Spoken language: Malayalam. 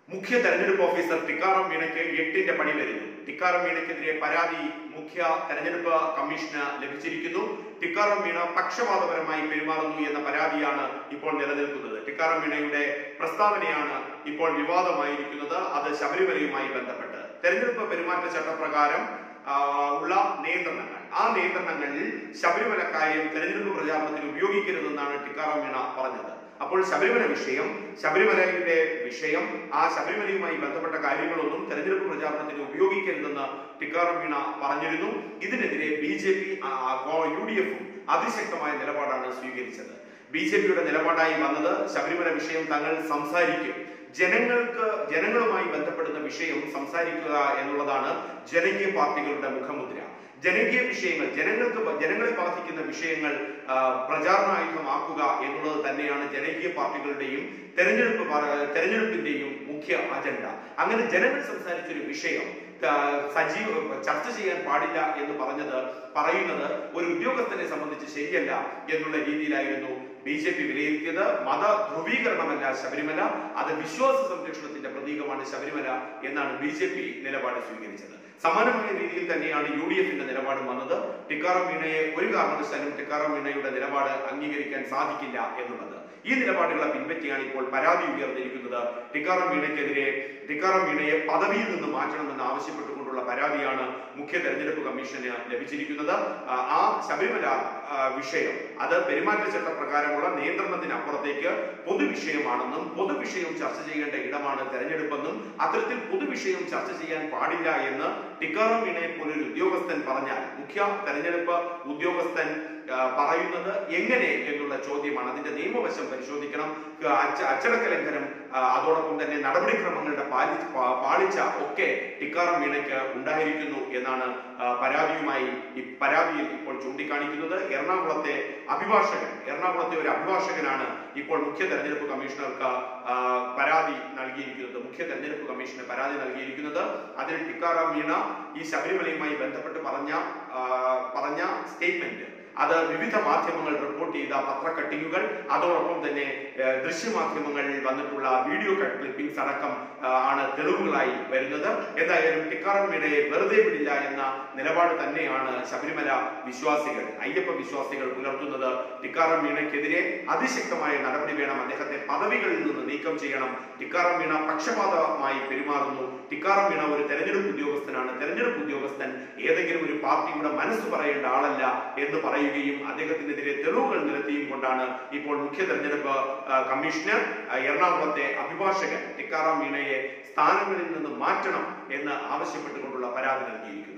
മുഖ്യ തെരഞ്ഞെടുപ്പ് ഓഫീസർ ടിക്കാറാം മീണയ്ക്ക് എട്ടിന്റെ പണി വരുന്നു ടിക്കാറാം മീണയ്ക്കെതിരെ പരാതി മുഖ്യ തെരഞ്ഞെടുപ്പ് കമ്മീഷന് ലഭിച്ചിരിക്കുന്നു ടിക്കാറാം മീണ പക്ഷപാതപരമായി പെരുമാറുന്നു എന്ന പരാതിയാണ് ഇപ്പോൾ നിലനിൽക്കുന്നത് ടിക്കാറാം മീണയുടെ പ്രസ്താവനയാണ് ഇപ്പോൾ വിവാദമായിരിക്കുന്നത് അത് ശബരിമലയുമായി ബന്ധപ്പെട്ട് തെരഞ്ഞെടുപ്പ് പെരുമാറ്റച്ചട്ടപ്രകാരം ആ, ഉള്ള നിയന്ത്രണങ്ങൾ ആ നിയന്ത്രണങ്ങളിൽ ശബരിമല കാര്യം തെരഞ്ഞെടുപ്പ് പ്രചാരണത്തിന് ഉപയോഗിക്കരുതെന്നാണ് ടിക്കാറാം മീണ പറഞ്ഞത് അപ്പോൾ ശബരിമല വിഷയം ശബരിമലയുടെ വിഷയം ആ ശബരിമലയുമായി ബന്ധപ്പെട്ട കാര്യങ്ങളൊന്നും തെരഞ്ഞെടുപ്പ് പ്രചാരണത്തിന് ഉപയോഗിക്കരുതെന്ന് ടിക്കാറാം മീണ പറഞ്ഞിരുന്നു ഇതിനെതിരെ B J P U D എഫും അതിശക്തമായ നിലപാടാണ് സ്വീകരിച്ചത് ബി ജെ പിയുടെ നിലപാടായി വന്നത് ശബരിമല വിഷയം തങ്ങൾ സംസാരിക്കും ജനങ്ങൾക്ക് ജനങ്ങളുമായി ബന്ധപ്പെടുന്ന വിഷയം സംസാരിക്കുക എന്നുള്ളതാണ് ജനകീയ പാർട്ടികളുടെ മുഖമുദ്ര ജനകീയ വിഷയങ്ങൾ ജനങ്ങൾക്ക് ബ- ജനങ്ങളെ ബാധിക്കുന്ന വിഷയങ്ങൾ ആ, പ്രചാരണായുധമാക്കുക എന്നുള്ളത് തന്നെയാണ് ജനകീയ പാർട്ടികളുടെയും തെരഞ്ഞെടുപ്പ് പ- തെരഞ്ഞെടുപ്പിന്റെയും മുഖ്യ അജണ്ട അങ്ങനെ ജനങ്ങൾ സംസാരിച്ചൊരു വിഷയം ആ, സജീവ ചർച്ച ചെയ്യാൻ പാടില്ല എന്ന് പറഞ്ഞത് പറയുന്നത് ഒരു ഉദ്യോഗസ്ഥനെ സംബന്ധിച്ച് ശരിയല്ല എന്നുള്ള രീതിയിലായിരുന്നു ബി ജെ പി വിലയിരുത്തിയത് മത ധ്രുവീകരണമല്ല ശബരിമല അത് വിശ്വാസ സംരക്ഷണത്തിന്റെ പ്രതീകമാണ് ശബരിമല എന്നാണ് ബി ജെ പി നിലപാട് സ്വീകരിച്ചത് സമാനമായ രീതിയിൽ തന്നെയാണ് യു ഡി എഫിന്റെ നിലപാടും വന്നത് ടിക്കാറാം മീണയെ ഒരു കാരണവശാലും ടിക്കാറാം മീണയുടെ നിലപാട് അംഗീകരിക്കാൻ സാധിക്കില്ല എന്നുള്ളത് ഈ നിലപാടുകളെ പിൻപറ്റിയാണ് ഇപ്പോൾ പരാതി ഉയർന്നിരിക്കുന്നത് ടിക്കാറാം മീണയ്ക്കെതിരെ ടിക്കാറാം മീണയെ പദവിയിൽ നിന്ന് മാറ്റണമെന്ന് ആവശ്യപ്പെട്ടുകൊണ്ടുള്ള പരാതിയാണ് മുഖ്യ തെരഞ്ഞെടുപ്പ് കമ്മീഷന് ലഭിച്ചിരിക്കുന്നത് ആ, ആ ശബരിമല ആ, വിഷയം അത് പെരുമാറ്റച്ചട്ട പ്രകാരമുള്ള നിയന്ത്രണത്തിനപ്പുറത്തേക്ക് പൊതുവിഷയമാണെന്നും പൊതുവിഷയം ചർച്ച ചെയ്യേണ്ട ഇടമാണ് തെരഞ്ഞെടുപ്പെന്നും അത്തരത്തിൽ പൊതുവിഷയം ചർച്ച ചെയ്യാൻ പാടില്ല എന്ന് ടിക്കാറാം മീണയെ പോലൊരു ഉദ്യോഗസ്ഥൻ പറഞ്ഞാൽ മുഖ്യ തെരഞ്ഞെടുപ്പ് ഉദ്യോഗസ്ഥൻ ആ, പറയുന്നത് എങ്ങനെ എന്നുള്ള ചോദ്യമാണ് അതിന്റെ നിയമവശം പരിശോധിക്കണം ആ, അച്ച അച്ചടക്ക ലംഘനം ആ, അതോടൊപ്പം തന്നെ നടപടിക്രമങ്ങളുടെ പാലി പാ- പാളിച്ച ഒക്കെ ടിക്കാറാം മീണയ്ക്ക് ഉണ്ടായിരിക്കുന്നു എന്നാണ് ആ, പരാതിയുമായി ഈ പരാതിയിൽ ഇപ്പോൾ ചൂണ്ടിക്കാണിക്കുന്നത് എറണാകുളത്തെ അഭിഭാഷകൻ എറണാകുളത്തെ ഒരു അഭിഭാഷകനാണ് ഇപ്പോൾ മുഖ്യ തെരഞ്ഞെടുപ്പ് കമ്മീഷണർക്ക് ആ, പരാതി നൽകിയിരിക്കുന്നത് മുഖ്യ തെരഞ്ഞെടുപ്പ് കമ്മീഷന് പരാതി നൽകിയിരിക്കുന്നത് അതിൽ ടിക്കാറാം മീണ ഈ ശബരിമലയുമായി ബന്ധപ്പെട്ട് പറഞ്ഞ ആ, പറഞ്ഞ സ്റ്റേറ്റ്മെന്റ് അത് വിവിധ മാധ്യമങ്ങൾ റിപ്പോർട്ട് ചെയ്ത പത്ര കട്ടിങ്ങുകൾ അതോടൊപ്പം തന്നെ ഏഹ്, ദൃശ്യമാധ്യമങ്ങളിൽ വന്നിട്ടുള്ള വീഡിയോ കട്ട് ക്ലിപ്പിംഗ്സ് അടക്കം ആ, ആണ് തെളിവുകളായി വരുന്നത് എന്തായാലും ടിക്കാറാം മീണയെ വെറുതെ വിടില്ല എന്ന നിലപാട് തന്നെയാണ് ശബരിമല വിശ്വാസികൾ അയ്യപ്പ വിശ്വാസികൾ പുലർത്തുന്നത് ടിക്കാറാം മീണയ്ക്കെതിരെ അതിശക്തമായ നടപടി വേണം അദ്ദേഹത്തെ പദവികളിൽ നിന്ന് നീക്കം ചെയ്യണം ടിക്കാറാം മീണ പക്ഷപാതമായി പെരുമാറുന്നു ടിക്കാറാം മീണ ഒരു തെരഞ്ഞെടുപ്പ് ഉദ്യോഗസ്ഥനാണ് തെരഞ്ഞെടുപ്പ് ഉദ്യോഗസ്ഥൻ ഏതെങ്കിലും ഒരു പാർട്ടിയുടെ മനസ്സ് പറയേണ്ട ആളല്ല എന്ന് പറയുകയും അദ്ദേഹത്തിനെതിരെ തെളിവുകൾ നിരത്തിയും കൊണ്ടാണ് ഇപ്പോൾ മുഖ്യ തെരഞ്ഞെടുപ്പ് ആ, കമ്മീഷണർ ആ, എറണാകുളത്തെ അഭിഭാഷകൻ ടിക്കാറാം മീണയെ സ്ഥാനങ്ങളിൽ നിന്ന് മാറ്റണം എന്ന് ആവശ്യപ്പെട്ടുകൊണ്ടുള്ള പരാതി നൽകിയിരിക്കുന്നത്